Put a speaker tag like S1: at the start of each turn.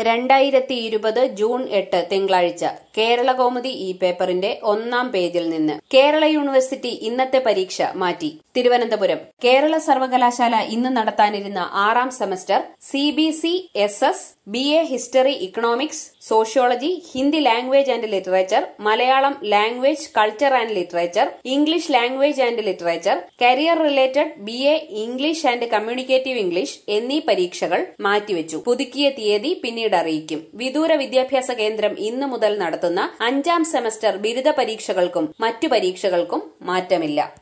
S1: രണ്ടായിരത്തി ഇരുപത് ജൂൺ എട്ട് തിങ്കളാഴ്ച കേരളകൗമുദി ഈ പേപ്പറിന്റെ ഒന്നാം പേജിൽ നിന്ന് കേരള യൂണിവേഴ്സിറ്റി ഇന്നത്തെ പരീക്ഷ മാറ്റി തിരുവനന്തപുരം കേരള സർവകലാശാല ഇന്ന് നടത്താനിരുന്ന ആറാം semester C B C S S B A history economics sociology Hindi language and literature Malayalam language culture and literature English language and literature career related B A English and communicative English എന്നീ പരീക്ഷകൾ മാറ്റിവെച്ചു പുതുക്കിയ തീയതി പിന്നീട് അറിയിക്കും വിദൂര വിദ്യാഭ്യാസ കേന്ദ്രം ഇന്നു മുതൽ നടത്തുന്ന അഞ്ചാം സെമസ്റ്റർ ബിരുദ പരീക്ഷകൾക്കും മറ്റു പരീക്ഷകൾക്കും മാറ്റമില്ല